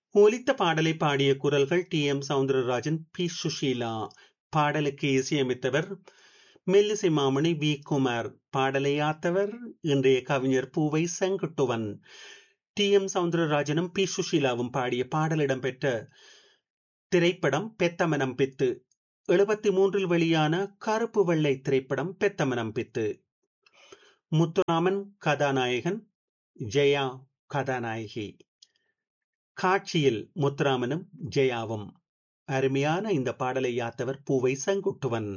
ஒலித்த பாடலை பாடிய குரல்கள் T M Soundararajan P Susheela பாடலுக்கு இசையமைத்தவர் மெல்லிசை மாமணி வி குமார் பாடலை ஆத்தவர் இன்றைய கவிஞர் பூவை செங்குட்டுவன் டி எம் சவுந்தரராஜனும் பி சுஷீலாவும் பாடிய பாடல் இடம்பெற்ற திரைப்படம் பெத்தமனம் பித்து எழுபத்தி மூன்றில் வெளியான கருப்பு வெள்ளை திரைப்படம் பெத்தமனம் பித்து முத்துராமன் கதாநாயகன் ஜெயா கதாநாயகி காட்சியில் முத்துராமனும் ஜெயாவும் அருமையான இந்த பாடலை யாத்தவர் பூவை செங்குட்டுவன்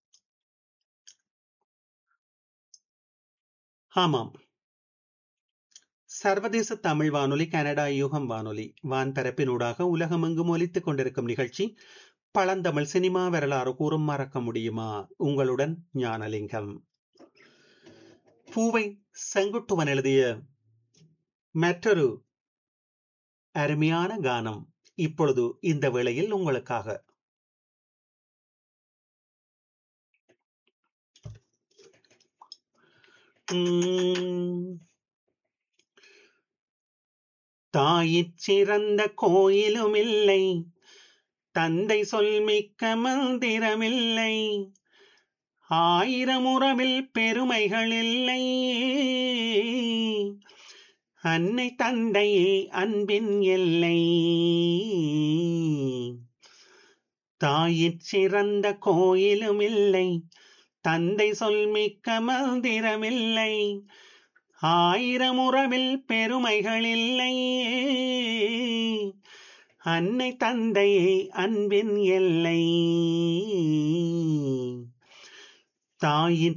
ஆமாம் சர்வதேச தமிழ் வானொலி கனடா யூகம் வானொலி வான்பரப்பினூடாக உலகமெங்கும் ஒலித்துக் கொண்டிருக்கும் நிகழ்ச்சி பழந்தமிழ் சினிமா வரலாறு கூறும் மறக்க முடியுமா உங்களுடன் ஞானலிங்கம் பூவை செங்குட்டுவன் எழுதிய மற்றொரு அருமையான கானம் இப்பொழுது இந்த வேளையில் உங்களுக்காக தாயிற் சிறந்த கோயிலும் இல்லை தந்தை சொல்மிக்க மந்திரமில்லை ஆயிரம் உறவில் பெருமைகள் இல்லை அன்னை தந்தையே அன்பின் எல்லை தாயிற் சிறந்த கோயிலும் இல்லை தந்தை சொல்மிக்க மந்திரமில்லை ஆயிரம் உறவில் பெருமைகள் இல்லை அன்னை தந்தையே அன்பின் எல்லை தாயின்